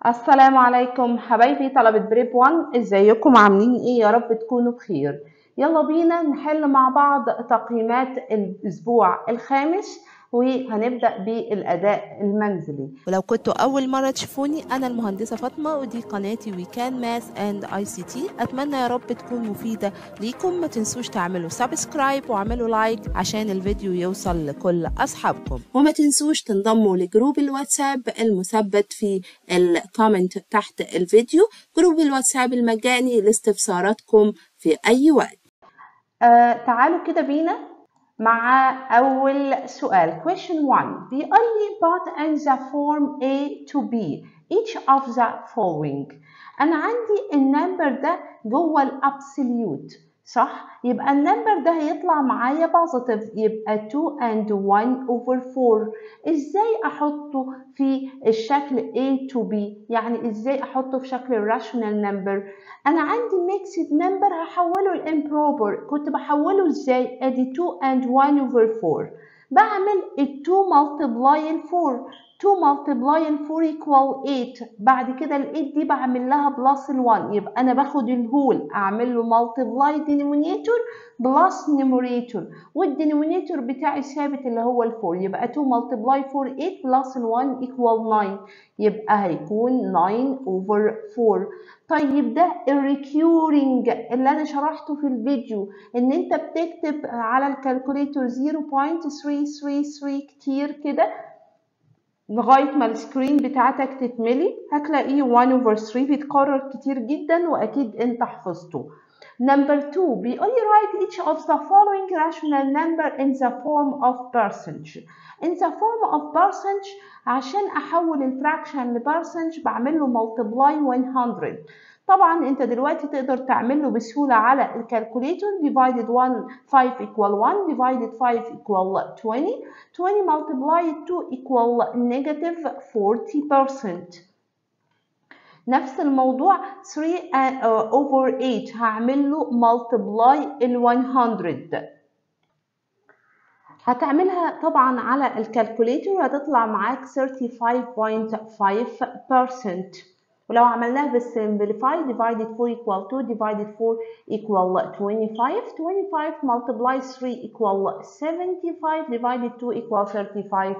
السلام عليكم حبايبي طلبة بريب 1 ازيكم عاملين ايه يا رب تكونوا بخير يلا بينا نحل مع بعض تقييمات الاسبوع الخامس وهنبدأ بالأداء المنزلي ولو كنتوا أول مرة تشوفوني أنا المهندسة فاطمة ودي قناتي ويكان ماث أند أي سي تي أتمنى يا رب تكون مفيدة ليكم ما تنسوش تعملوا سبسكرايب واعملوا لايك عشان الفيديو يوصل لكل أصحابكم وما تنسوش تنضموا لجروب الواتساب المثبت في الكومنت تحت الفيديو جروب الواتساب المجاني لاستفساراتكم في أي وقت آه تعالوا كده بينا مع أول سؤال question 1 بيقول لي but in the form A to B each of the following أنا عندي النمبر ده جوه الابسوليوت صح يبقى النمبر ده هيطلع معايا بوزيتيف يبقى 2 and 1 over 4 ازاي احطه في الشكل A to B يعني ازاي احطه في شكل الراشونال نمبر انا عندي ميكسد نمبر هحوله الامبروبر كنت بحوله ازاي ادي 2 and 1 over 4 بعمل ال 2 multiply ال 4 2 multiply ال 4 equal 8 بعد كده ال 8 دي بعمل لها بلس ال 1 يبقى انا باخد الهول اعمل له multiply denominator بلس numerator والدينومينيتور بتاعي ثابت اللي هو ال 4 يبقى 2 multiply 4 8 بلس ال 1 equal 9 يبقى هيكون 9 over 4 طيب ده الريكيورنج اللي انا شرحته في الفيديو ان انت بتكتب على الكالكوليتور 0.333 كتير كده لغاية ما السكرين بتاعتك تتملي هتلاقيه 1 over 3 بيتكرر كتير جدا وأكيد أنت حفظته. Number 2 بيقول لي write each of the following rational number in the form of percentage. In the form of percentage عشان أحول الفراكشن لبرسنج بعمل له multiply 100. طبعا انت دلوقتي تقدر تعمله بسهولة على الكالكوليتور divided 1 5 equal 1 divided 5 equal 20 20 multiplied 2 equal negative 40% نفس الموضوع 3 over 8 هعمل له multiply ال 100 هتعملها طبعا على الكالكوليتور هتطلع معاك 35.5% ولو عملناها بالسمبليفاي divided 4 equal 2 divided 4 equal 25 25 multiply 3 equal 75 divided 2 equal 35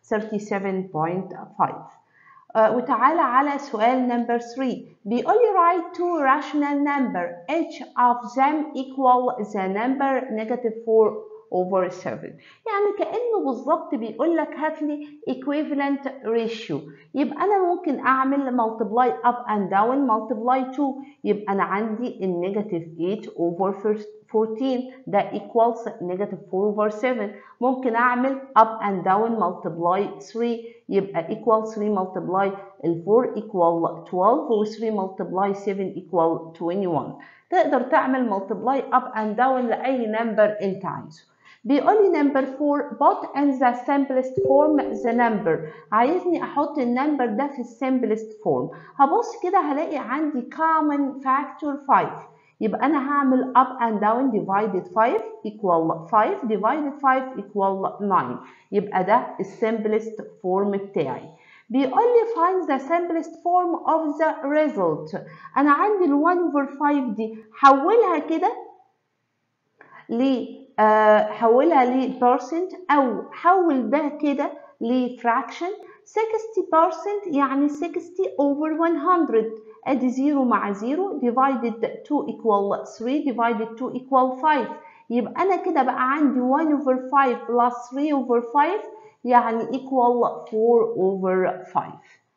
37.5 uh, وتعالى على سؤال number 3 بيقول لي write two rational number each of them equal the number negative 4 over 7 يعني كأنه بالظبط بيقول لك هات لي equivalent ratio يبقى أنا ممكن أعمل multiply up and down multiply 2 يبقى أنا عندي النيجاتيف 8 over 14 ده equals negative 4 over 7 ممكن أعمل up and down multiply 3 يبقى equal 3 multiply ال 4 equal 12 و 3 multiply 7 equal 21 تقدر تعمل multiply up and down لأي number أنت عايزه بيقول لي number 4 put in the simplest form the number عايزني احط النمبر ده في السمبلست فورم هبص كده هلاقي عندي common factor 5 يبقى انا هعمل up and down divided 5 equal 5 divided 5 equal 9 يبقى ده السمبلست فورم بتاعي بيقول لي find the simplest form of the result انا عندي ال 1 over 5 دي حولها كده ل حولها ل percent او حول ده كده ل fraction 60% يعني 60 over 100 ادي 0 مع 0 divided 2 equal 3 divided 2 equal 5 يبقى انا كده بقى عندي 1 over 5 plus 3 over 5 يعني equal 4 over 5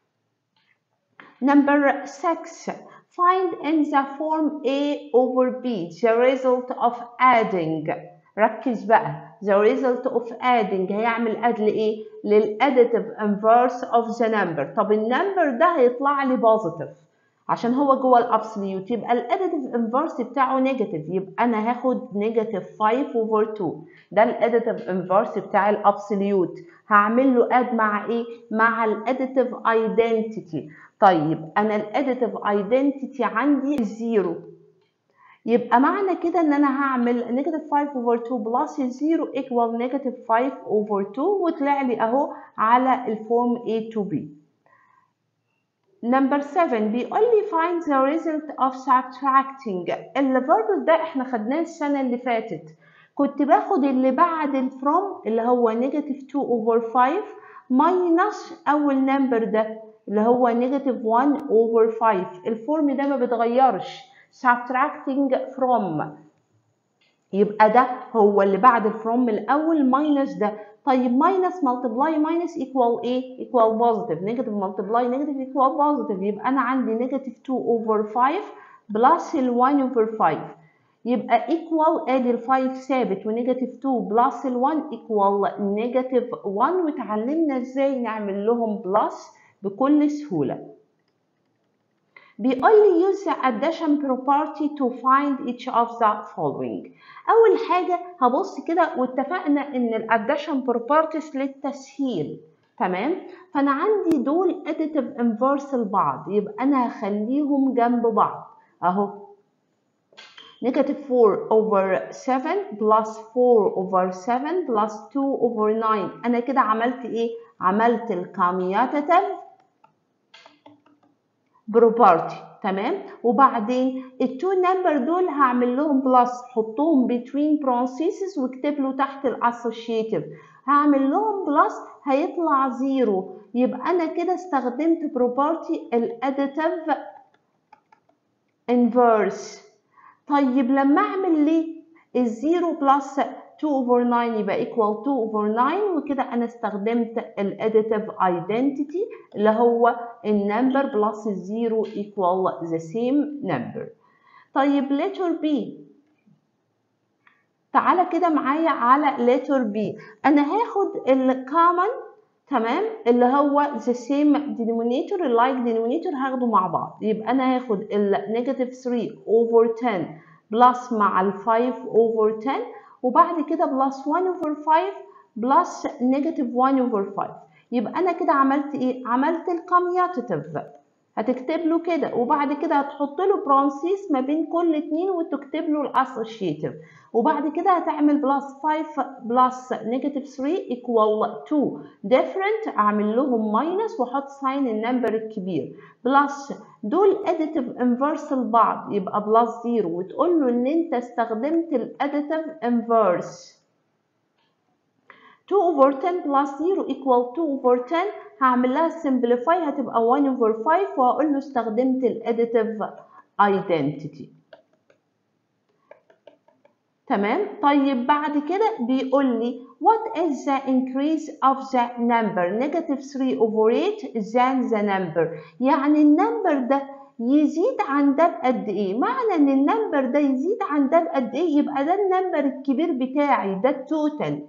number 6 find in the form A over B the result of adding ركز بقى the result of adding هيعمل add لإيه؟ للadditive inverse of the number طب النمبر ده هيطلع لي positive عشان هو جوه الابسوليوت يبقى الاديتيف انفرس بتاعه نيجاتيف يبقى انا هاخد نيجاتيف 5 اوفر 2 ده الاديتيف انفرس بتاع الابسوليوت هعمل له اد مع ايه مع الاديتيف ايدنتيتي طيب انا الاديتيف ايدنتيتي عندي زيرو يبقى معنى كده ان انا هعمل نيجاتيف 5 اوفر 2 بلس 0 ايكوال نيجاتيف 5 اوفر 2 وطلع لي اهو على الفورم A to B Number 7 بيقول لي find the result of subtracting الفيرب ده احنا خدناه السنة اللي فاتت كنت باخد اللي بعد ال from اللي هو negative 2 over 5 minus أول نمبر ده اللي هو negative 1 over 5 الفورم ده ما بيتغيرش subtracting from يبقى ده هو اللي بعد الفروم الأول minus ده طيب minus multiply minus equal ايه؟ equal positive negative multiply negative equal positive يبقى أنا عندي negative 2 over 5 plus ال 1 over 5 يبقى equal ادي ال 5 ثابت ونيجاتيف 2 بلس ال 1 equal نيجاتيف 1 واتعلمنا ازاي نعمل لهم بلس بكل سهولة. بيقول لي use the addition property to find each of the following. أول حاجة هبص كده واتفقنا إن ال addition properties للتسهيل تمام؟ فأنا عندي دول additive inverse لبعض يبقى أنا هخليهم جنب بعض أهو negative 4 over 7 plus 4 over 7 plus 2 over 9 أنا كده عملت إيه؟ عملت الكامياتيف بروبرتي تمام وبعدين التو نمبر دول هعمل لهم بلس حطهم between parentheses واكتب له تحت الاسوشيتيف هعمل لهم بلس هيطلع زيرو يبقى انا كده استخدمت بروبرتي الاديتيف انفيرس طيب لما اعمل ليه الزيرو بلس 2 over 9 يبقى equal 2 over 9 وكده انا استخدمت الاديتيف ايدنتيتي اللي هو النمبر بلس الزيرو equal the same number طيب letter B تعالى كده معايا على letter B انا هاخد الكومن تمام اللي هو the same denominator ال like denominator هاخده مع بعض يبقى انا هاخد ال negative 3 over 10 بلس مع ال 5 over 10 وبعد كده بلس 1 over 5 بلس نيجاتيف 1 over 5 يبقى انا كده عملت ايه عملت الكامياتيف هتكتب له كده وبعد كده هتحط له برانسيس ما بين كل اتنين وتكتب له الاسوشيتيف وبعد كده هتعمل بلس 5 بلس نيجاتيف 3 equal 2 different اعمل لهم ماينس واحط ساين النمبر الكبير بلس دول additive inverse لبعض يبقى بلس 0 وتقول له ان انت استخدمت الاديتيف inverse 2 over 10 plus 0 equal 2 over 10 هعمل لها simplify هتبقى 1 over 5 وهقول له استخدمت الاديتيف identity تمام طيب بعد كده بيقول لي what is the increase of the number negative 3 over 8 than the number يعني النمبر ده يزيد عن ده بقد ايه معنى ان النمبر ده يزيد عن ده بقد ايه يبقى ده النمبر الكبير بتاعي ده التوتال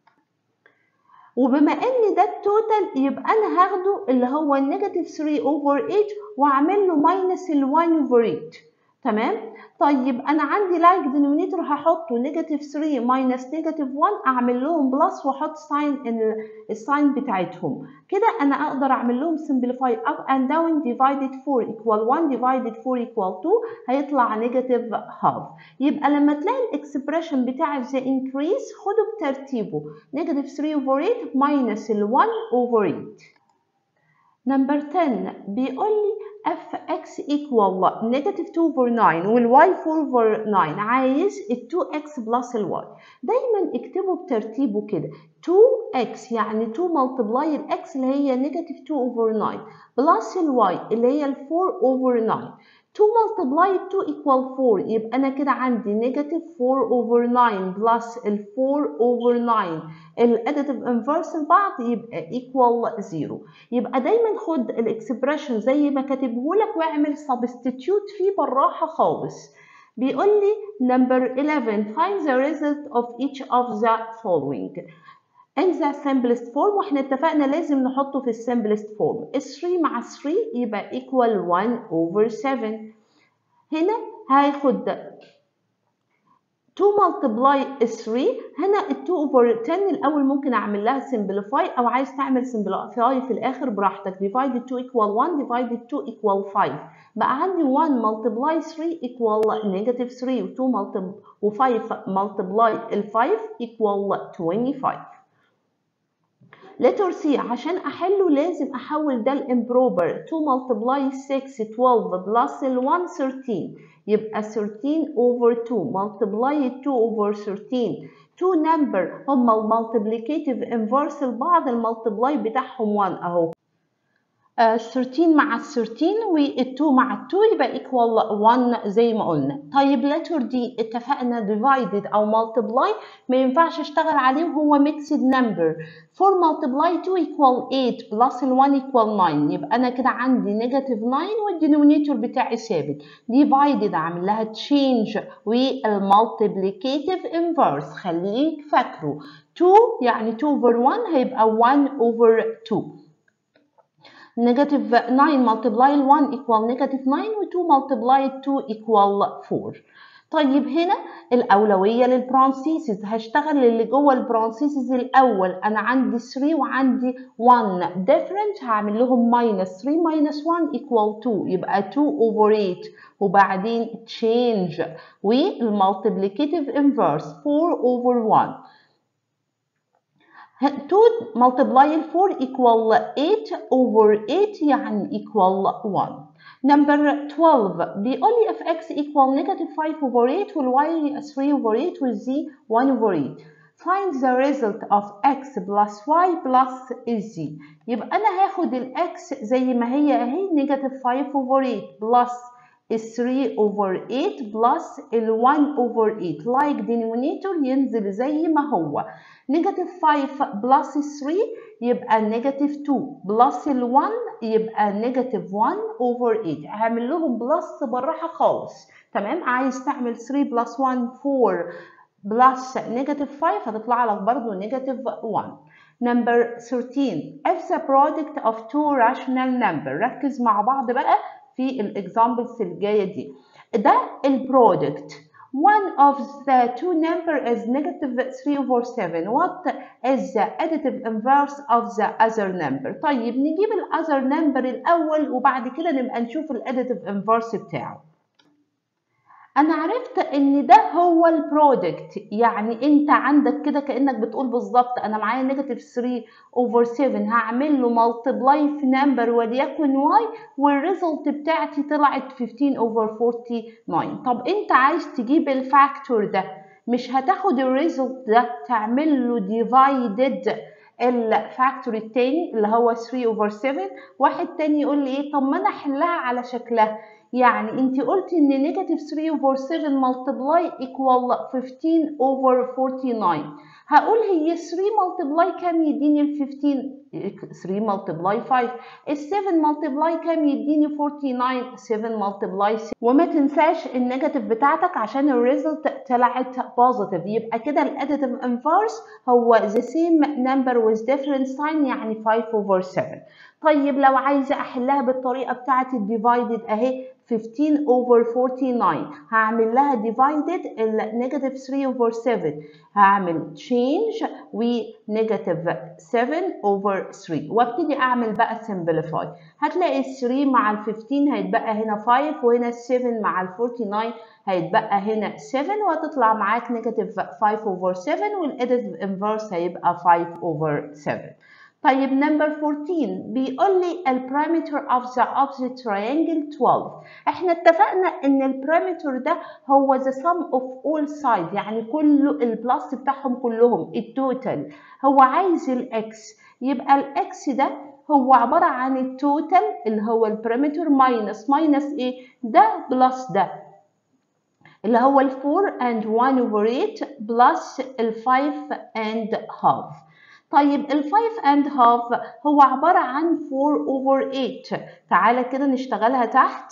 وبما ان ده التوتال يبقى انا هاخده اللي هو النيجاتيف 3 اوفر 8 واعمل له ماينس ال 1 اوفر 8 تمام طيب انا عندي لايك دينومينيتور هحطه نيجاتيف 3 ماينس نيجاتيف 1 اعمل لهم بلس واحط ساين الساين بتاعتهم كده انا اقدر اعمل لهم سمبليفاي اب اند داون ديفايدد 4 ايكوال 1 ديفايدد 4 ايكوال 2 هيطلع نيجاتيف هاف يبقى لما تلاقي الاكسبريشن بتاع ذا انكريس خده بترتيبه نيجاتيف 3 اوفر 8 ماينس ال 1 اوفر 8 نمبر 10 بيقول لي اف اكس equal نيجاتيف 2 over 9 والواي 4 over 9 عايز ال 2 اكس بلس الواي دايما اكتبه بترتيبه كده 2 اكس يعني 2 ملتبلاي الاكس اللي هي نيجاتيف 2 over 9 بلس الواي اللي هي ال 4 over 9 2 multiply 2 equal 4 يبقى أنا كده عندي negative 4 over 9 plus ال 4 over 9 الاديتيف انفرس لبعض يبقى equal 0 يبقى دايما خد الاكسبريشن زي ما كاتبه لك واعمل substitute فيه بالراحة خالص بيقول لي number 11 find the result of each of the following in the simplest form واحنا اتفقنا لازم نحطه في السمبلست فورم 3 مع 3 يبقى equal 1 over 7 هنا هاخد 2 multiply 3 هنا ال 2 over 10 الأول ممكن أعمل لها simplify أو عايز تعمل simplify في الآخر براحتك divided 2 equal 1 divided 2 equal 5 بقى عندي 1 multiply 3 equal negative 3 و 2 multiply و 5 multiply ال 5 equal 25 letter C عشان احله لازم احول ده الامبروبر 2 multiply 6 12 plus ال 1 13 يبقى 13 over 2 multiply 2 over 13 two number هما المالتيبليكيتيف inverse لبعض المالتبلاي بتاعهم 1 اهو Uh, 13 مع ال 13 وال 2 مع ال 2 يبقى equal 1 زي ما قلنا طيب letter دي اتفقنا divided او multiply ما ينفعش اشتغل عليه وهو mixed number 4 multiply 2 equal 8 plus ال 1 equal 9 يبقى انا كده عندي negative 9 والدينومينيتور بتاعي ثابت divided اعمل لها change والمالتيبليكيتيف inverse خليك فاكره 2 يعني 2 over 1 هيبقى 1 over 2 negative 9 multiply 1 equal negative 9 و 2 multiply 2 equal 4 طيب هنا الأولوية للبرانسيسز هشتغل اللي جوه البرانسيسز الأول أنا عندي 3 وعندي 1 different هعمل لهم minus 3 minus 1 equal 2 يبقى 2 over 8 وبعدين change والمultiplicative inverse 4 over 1 2 multiply 4 equal 8 over 8 يعني equal 1 number 12 بيقول لي if x equal negative 5 over 8 وال y 3 over 8 وال z 1 over 8 find the result of x plus y plus z يبقى أنا هاخد ال x زي ما هي أهي negative 5 over 8 plus 3 over 8 plus ال 1 over 8 like denominator ينزل زي ما هو negative 5 plus 3 يبقى negative 2 plus ال 1 يبقى negative 1 over 8 هعمل لهم بلس بالراحة خالص تمام عايز تعمل 3 plus 1 4 plus negative 5 هتطلع لك برضو negative 1 number 13 if the product of two rational number ركز مع بعض بقى في الاكزامبلز الجايه دي ده البرودكت one of the two number is negative 3 over 7 what is the additive inverse of the other number طيب نجيب ال other number الأول وبعد كده نبقى نشوف ال additive inverse بتاعه انا عرفت ان ده هو البرودكت يعني انت عندك كده كانك بتقول بالظبط انا معايا نيجاتيف 3 اوفر 7 هعمل له مالتبلاي في نمبر وليكن واي والريزلت بتاعتي طلعت 15 اوفر 49 طب انت عايز تجيب الفاكتور ده مش هتاخد الريزلت ده تعمل له ديفايدد الفاكتور التاني اللي هو 3 اوفر 7 واحد تاني يقول لي ايه طب ما انا احلها على شكلها يعني انت قلت ان نيجاتيف 3 اوفر 7 ملتبلاي ايكوال 15 اوفر 49 هقول هي 3 ملتبلاي كام يديني ال 15 3 ملتبلاي 5 ال 7 ملتبلاي كام يديني 49 7 ملتبلاي 6 وما تنساش النيجاتيف بتاعتك عشان الريزلت طلعت بوزيتيف يبقى كده الاديتيف انفرس هو the same number with different sign يعني 5 over 7 طيب لو عايزه احلها بالطريقه بتاعه الديفايدد اهي 15 over 49 هعمل لها divided ال negative 3 over 7 هعمل change و negative 7 over 3 وابتدي اعمل بقى simplify هتلاقي ال 3 مع ال 15 هيتبقى هنا 5 وهنا ال 7 مع ال 49 هيتبقى هنا 7 وهتطلع معاك negative 5 over 7 والاديتيف inverse هيبقى 5 over 7 طيب نمبر 14 بيقول لي البارامتر of the opposite triangle 12 احنا اتفقنا ان البارامتر ده هو the sum of all sides يعني كل البلس بتاعهم كلهم التوتال هو عايز الاكس يبقى الاكس ده هو عبارة عن التوتال اللي هو البارامتر ماينس ماينس ايه ده بلس ده اللي هو ال 4 and 1 over 8 بلس ال 5 and half طيب ال 5 and half هو عبارة عن 4 over 8 تعالى كده نشتغلها تحت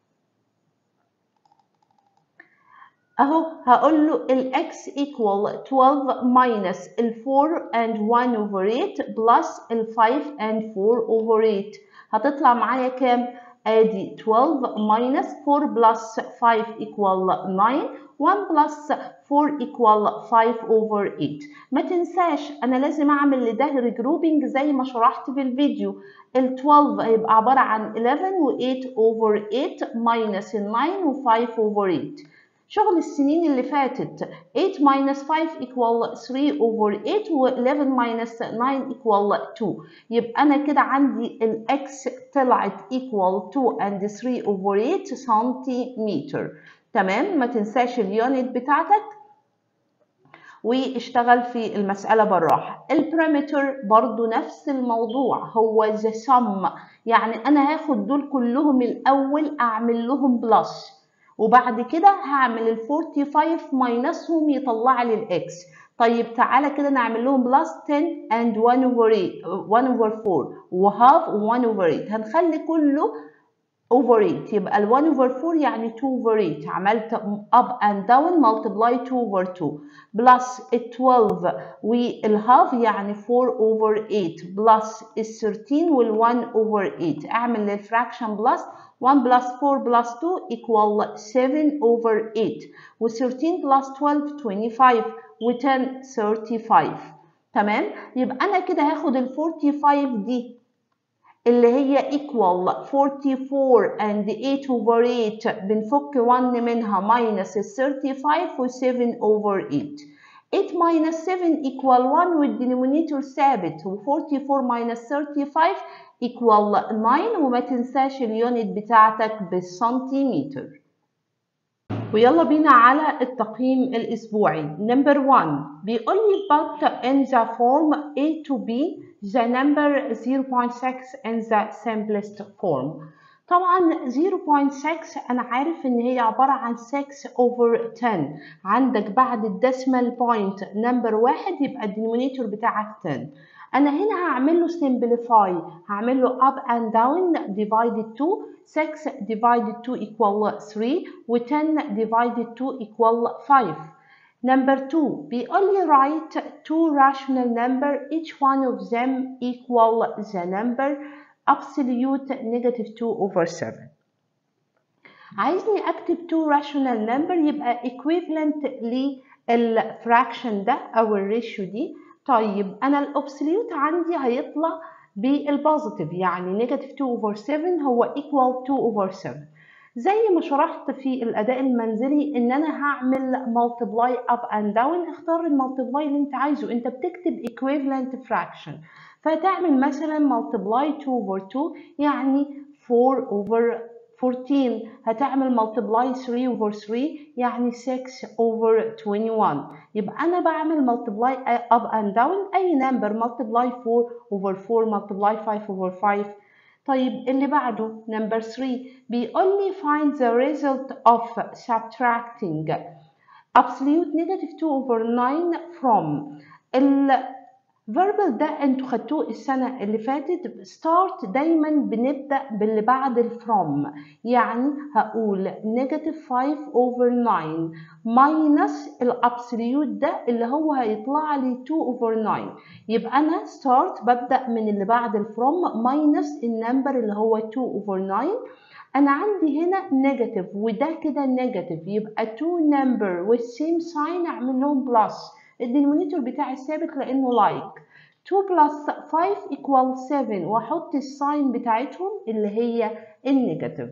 اهو هقول له ال x equal 12 minus ال 4 and 1 over 8 plus ال 5 and 4 over 8 هتطلع معايا كام؟ ادي 12 minus 4 plus 5 equal 9 1 plus 4 equal 5 over 8 ما تنساش انا لازم اعمل لده regrouping زي ما شرحت في الفيديو ال 12 هيبقى عبارة عن 11 و 8 over 8 minus ال 9 و 5 over 8 شغل السنين اللي فاتت 8 minus 5 equal 3 over 8 و 11 minus 9 equal 2 يبقى أنا كده عندي ال x طلعت equal 2 and 3 over 8 سنتيمتر تمام ما تنساش اليونت بتاعتك واشتغل في المسألة بالراحة البريمتر برضو نفس الموضوع هو the sum يعني أنا هاخد دول كلهم الأول أعمل لهم بلس وبعد كده هعمل ال 45 ماينسهم يطلع لي الاكس طيب تعالى كده نعمل لهم بلس 10 and 1 over 8 1 over 4 وهاف و 1 over 8 هنخلي كله over 8 يبقى ال 1 over 4 يعني 2 over 8 عملت up and down multiply 2 over 2 plus ال 12 والهاف يعني 4 over 8 plus ال 13 وال 1 over 8 اعمل للفراكشن plus 1 plus 4 plus 2 equal 7 over 8 و 13 plus 12 25 و 10 35 تمام يبقى انا كده هاخد ال 45 دي اللي هي equal 44 and 8 over 8 بنفك 1 منها minus ال 35 و 7 over 8 8 minus 7 equal 1 والدينومينيتور ثابت و 44 minus 35 equal 9 وما تنساش اليونت بتاعتك بالسنتيمتر ويلا بينا على التقييم الأسبوعي number 1 بيقول لي but in the form A to B the number 0.6 in the simplest form طبعا 0.6 انا عارف ان هي عبارة عن 6 over 10 عندك بعد الديسمال بوينت نمبر واحد يبقى الدينومينيتور بتاعك 10 انا هنا هعمل له simplify هعمل له up and down divided 2 6 divided 2 equal 3 و 10 divided 2 equal 5 Number 2 بيقول لي write two rational number each one of them equal the number absolute negative 2 over 7 عايزني اكتب two rational number يبقى equivalent للفراكشن ده او الريشيو دي طيب انا الابسوليوت عندي هيطلع بالبوزيتيف يعني نيجاتيف 2 over 7 هو equal 2 over 7 زي ما شرحت في الاداء المنزلي ان انا هعمل multiply up and down اختار المالتبلاي اللي انت عايزه انت بتكتب equivalent fraction فتعمل مثلا multiply 2 over 2 يعني 4 over 14 هتعمل multiply 3 over 3 يعني 6 over 21 يبقى أنا بعمل multiply up and down أي number multiply 4 over 4 multiply 5 over 5 طيب اللي بعده number 3 بيقول لي find the result of subtracting absolute negative 2 over 9 from ال verbal ده انتوا خدتوه السنة اللي فاتت start دايما بنبدأ باللي بعد ال from يعني هقول negative 5 over 9 minus الابسوليوت ده اللي هو هيطلع لي 2 over 9 يبقى أنا start ببدأ من اللي بعد ال from minus النمبر اللي هو 2 over 9 أنا عندي هنا negative وده كده negative يبقى 2 number with same sign أعمل لهم plus الدينومينيتور بتاعي ثابت لانه like 2 plus 5 equal 7 واحط الساين بتاعتهم اللي هي النيجاتيف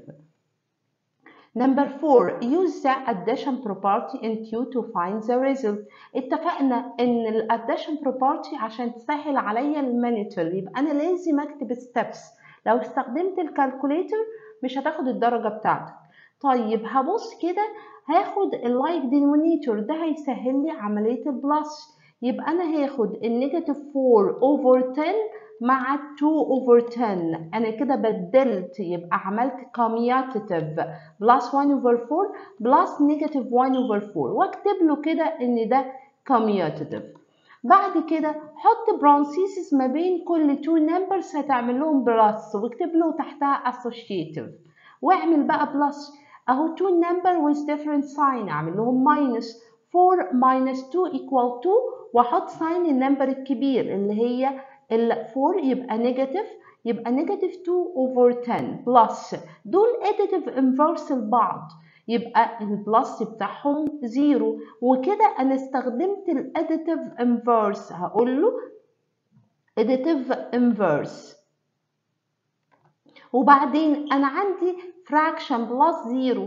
Number 4 use the addition property in Q to find the result اتفقنا ان ال addition property عشان تسهل عليا المانيتور يبقى انا لازم اكتب steps لو استخدمت الكالكوليتر مش هتاخد الدرجة بتاعتك طيب هبص كده هاخد اللايك دينومينيتور ده هيسهل لي عملية البلس يبقى أنا هاخد النيجاتيف 4 over 10 مع 2 over 10 أنا كده بدلت يبقى عملت commutative plus 1 over 4 plus negative 1 over 4 واكتب له كده إن ده commutative بعد كده حط برانسيسز ما بين كل 2 numbers هتعمل لهم بلس واكتب له تحتها associative واعمل بقى بلس اهو 2 number with different sign اعمل لهم minus 4 minus 2 equal 2 واحط sign النمبر الكبير اللي هي ال 4 يبقى negative يبقى negative 2 over 10 plus دول additive inverse لبعض يبقى البلس بتاعهم زيرو وكده انا استخدمت الاديتيف inverse هقول له additive inverse وبعدين انا عندي fraction plus 0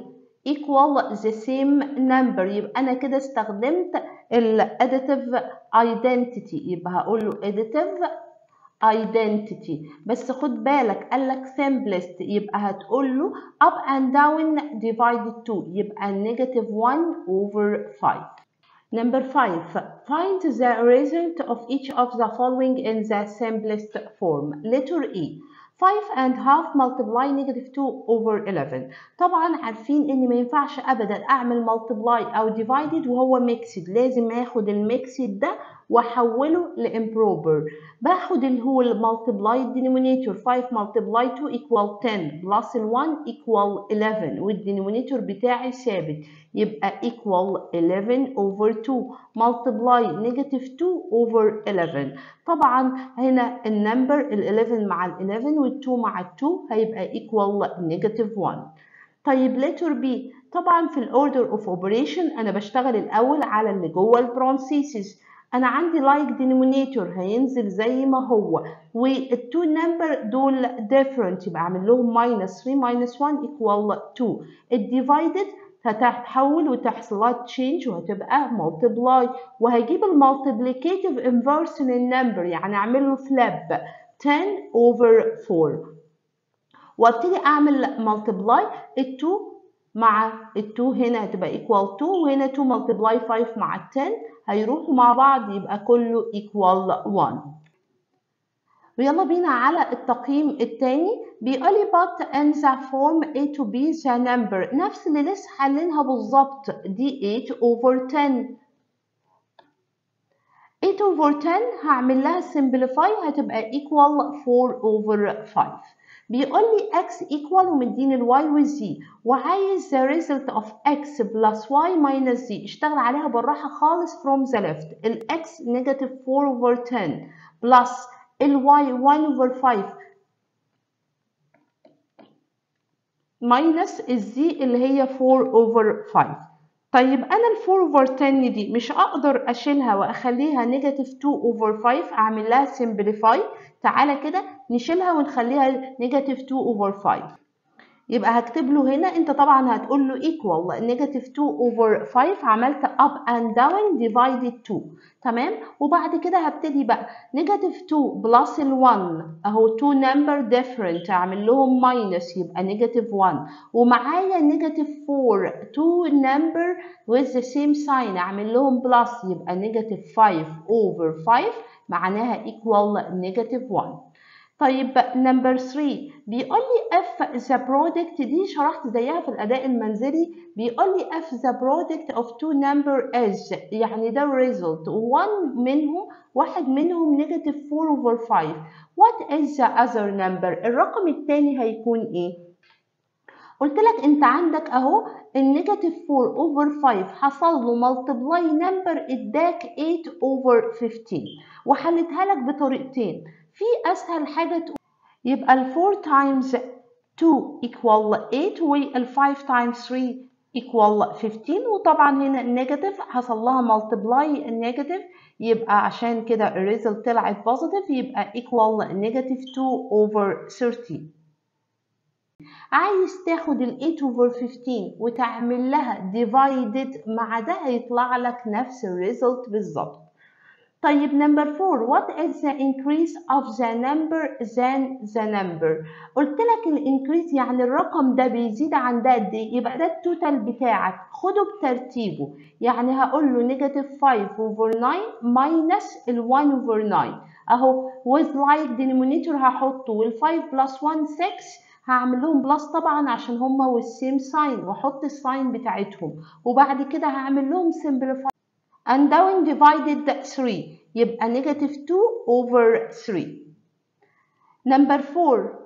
equal the same number يبقى أنا كده استخدمت ال additive identity يبقى هقول له additive identity بس خد بالك قال لك simplest يبقى هتقول له up and down divided 2 يبقى negative 1 over 5 Number 5 find the result of each of the following in the simplest form letter E 5 and half multiply negative 2 over 11 طبعا عارفين ان ما ينفعش ابدا اعمل multiply او divided وهو mixed لازم اخد الميكسد ده واحوله لامبروبر باخد اللي هو المالتبلاي denominator 5 multiply 2 equal 10 plus ال 1 equal 11 والدينومينيتور بتاعي ثابت يبقى equal 11 over 2 multiply negative 2 over 11 طبعا هنا النمبر ال 11 مع ال 11 وال 2 مع ال 2 هيبقى equal negative 1 طيب letter B طبعا في الاوردر اوف اوبريشن انا بشتغل الاول على اللي جوه البرونسيسز انا عندي like denominator هينزل زي ما هو والتو نمبر دول different يبقى اعمل لهم minus 3 minus 1 equal 2 الديفايدد هتتحول وتحصل لها تشينج وهتبقى multiply وهجيب المالتيبليكيتيف انفرس للنمبر يعني اعمل له فلاب 10 over 4 وابتدي اعمل multiply ال 2 مع ال 2 هنا هتبقى equal 2 وهنا 2 multiply 5 مع ال 10 هيروحوا مع بعض يبقى كله equal 1 ويلا بينا على التقييم التاني بيقول لي but in the form a to b the number نفس اللي لسه حلينها بالظبط دي 8 over 10 8 over 10 هعمل لها simplify هتبقى equal 4 over 5 بيقول لي x equal ومديني ال y و z وعايز the result of x plus y minus z اشتغل عليها بالراحة خالص from the left ال x negative 4 over 10 plus ال y 1 over 5 minus ال z اللي هي 4 over 5 طيب انا ال 4 over 10 دي مش اقدر اشيلها واخليها نيجاتيف 2 over 5 اعمل لها simplify تعالى كده نشيلها ونخليها نيجاتيف 2 over 5 يبقى هكتب له هنا انت طبعا هتقول له equal نيجاتيف 2 over 5 عملت up and down divided 2 تمام وبعد كده هبتدي بقى نيجاتيف 2 بلس ال 1 اهو 2 number different اعمل لهم minus يبقى نيجاتيف 1 ومعايا نيجاتيف 4 2 number with the same sign اعمل لهم بلس يبقى نيجاتيف 5 over 5 معناها equal نيجاتيف 1 طيب نمبر 3 بيقول لي اف ذا برودكت دي شرحت زيها في الاداء المنزلي بيقول لي اف ذا برودكت اوف تو نمبر از يعني ده الريزلت وان منهم واحد منهم نيجاتيف 4 اوفر 5 وات از ذا اذر نمبر الرقم الثاني هيكون ايه قلت لك انت عندك اهو النيجاتيف 4 اوفر 5 حصل له ملتبلاي نمبر اداك 8 اوفر 15 وحلتها لك بطريقتين في اسهل حاجه تقول يبقى ال 4 times 2 equal 8 وال 5 times 3 equal 15 وطبعا هنا النيجاتيف حصل لها multiply النيجاتيف يبقى عشان كده الريزلت طلعت بوزيتيف يبقى equal نيجاتيف 2 over 13 عايز تاخد ال 8 over 15 وتعمل لها divided مع ده هيطلع لك نفس الريزلت بالظبط طيب نمبر 4 what is the increase of the number than the number قلت لك الانكريز يعني الرقم ده بيزيد عن ده قد ايه يبقى ده التوتال بتاعك خده بترتيبه يعني هقول له نيجاتيف 5 over 9 minus ال 1 over 9 اهو with like denominator هحطه وال 5 plus 1 6 هعمل لهم بلس طبعا عشان هما والسيم ساين واحط الساين بتاعتهم وبعد كده هعمل لهم simplify and down divided 3 يبقى negative 2 over 3 number 4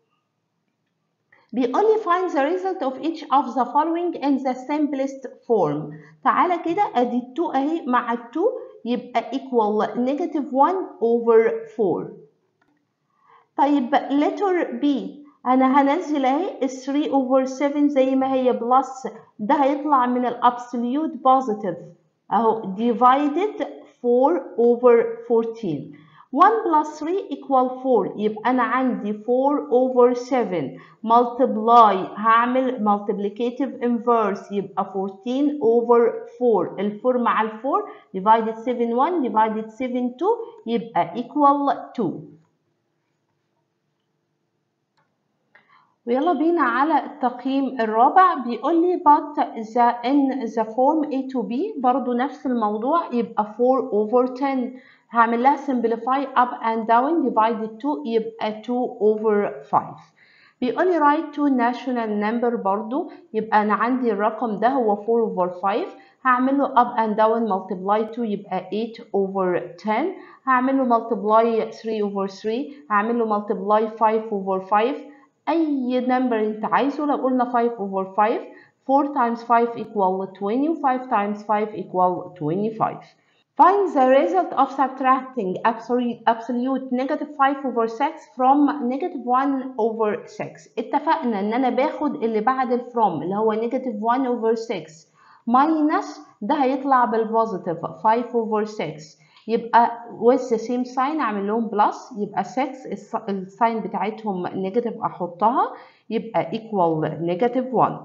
بيقول لي find the result of each of the following in the simplest form تعالى كده ادي ال 2 اهي مع ال 2 يبقى equal negative 1 over 4 طيب letter B انا هنزل اهي ال 3 over 7 زي ما هي بلس ده هيطلع من الابسوليوت بوزيتيف اهو divided 4 over 14 1 plus 3 equal 4 يبقى أنا عندي 4 over 7 multiply هعمل multiplicative inverse يبقى 14 over 4 ال 4 مع ال 4 divided 7 1 divided 7 2 يبقى equal 2 ويلا بينا على التقييم الرابع بيقول لي but the in the form A to B برضو نفس الموضوع يبقى 4 over 10 هعمل لها simplify up and down divided 2 يبقى 2 over 5 بيقول لي write two national number برضو يبقى أنا عندي الرقم ده هو 4 over 5 هعمل له up and down multiply 2 يبقى 8 over 10 هعمل له multiply 3 over 3 هعمل له multiply 5 over 5 أي number أنت عايزه لو قلنا 5 over 5 4 times 5 equal 20 و 5 times 5 equal 25 Find the result of subtracting absolute, absolute negative 5 over 6 from negative 1 over 6 اتفقنا ان انا باخد اللي بعد ال from اللي هو negative 1 over 6 minus ده هيطلع بالبوزيتيف 5 over 6 يبقى with the same sign اعمل لهم plus يبقى 6 الساين بتاعتهم negative احطها يبقى equal negative 1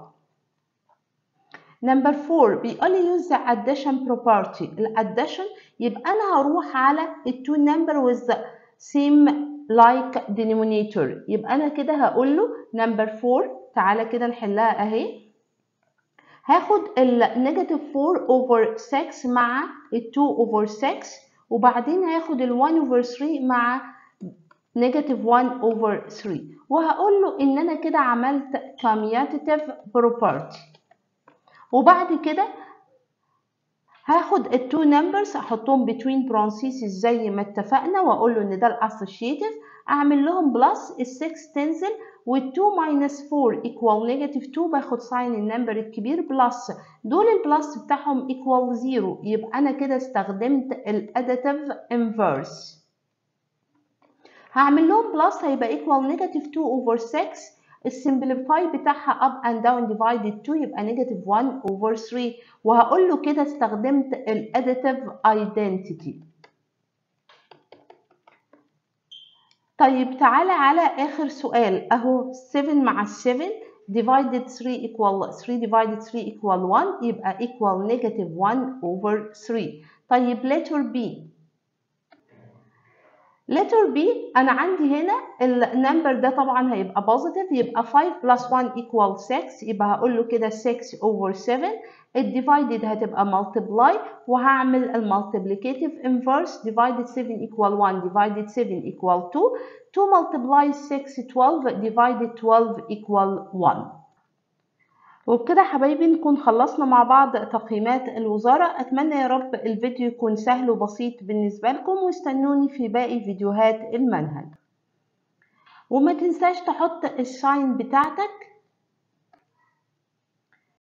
نمبر 4 بيقول لي use the addition property الاديشن يبقى انا هروح على التو نمبر with the same like denominator يبقى انا كده هقول له نمبر 4 تعالى كده نحلها اهي هاخد النيجاتيف 4 over 6 مع ال 2 over 6 وبعدين هاخد ال 1 over 3 مع نيجاتيف 1 over 3 وهقول له ان انا كده عملت commutative property وبعد كده هاخد التو نمبرز احطهم between parentheses زي ما اتفقنا واقول له ان ده الاسوشيتيف اعمل لهم بلس ال6 تنزل وال2 minus 4 equal negative 2 باخد ساين النمبر الكبير بلس دول البلس بتاعهم equal 0 يبقى انا كده استخدمت الاديتيف inverse هعمل لهم بلس هيبقى equal negative 2 over 6 السمبليفاي بتاعها up and down divided 2 يبقى negative 1 over 3 وهقول له كده استخدمت الاديتيف identity طيب تعالى على آخر سؤال أهو 7 مع 7 divided 3 equal 3 divided 3 equal 1 يبقى equal negative 1 over 3 طيب letter B letter B أنا عندي هنا النمبر ده طبعا هيبقى positive يبقى 5 plus 1 equal 6 يبقى هقول له كده 6 over 7 الديفايدد هتبقى multiply وهعمل المultiplicative inverse divided 7 equal 1 divided 7 equal 2 2 multiply 6 12 divided 12 equal 1 وبكده حبايبي نكون خلصنا مع بعض تقييمات الوزارة أتمنى يا رب الفيديو يكون سهل وبسيط بالنسبة لكم واستنوني في باقي فيديوهات المنهج وما تنساش تحط الساين بتاعتك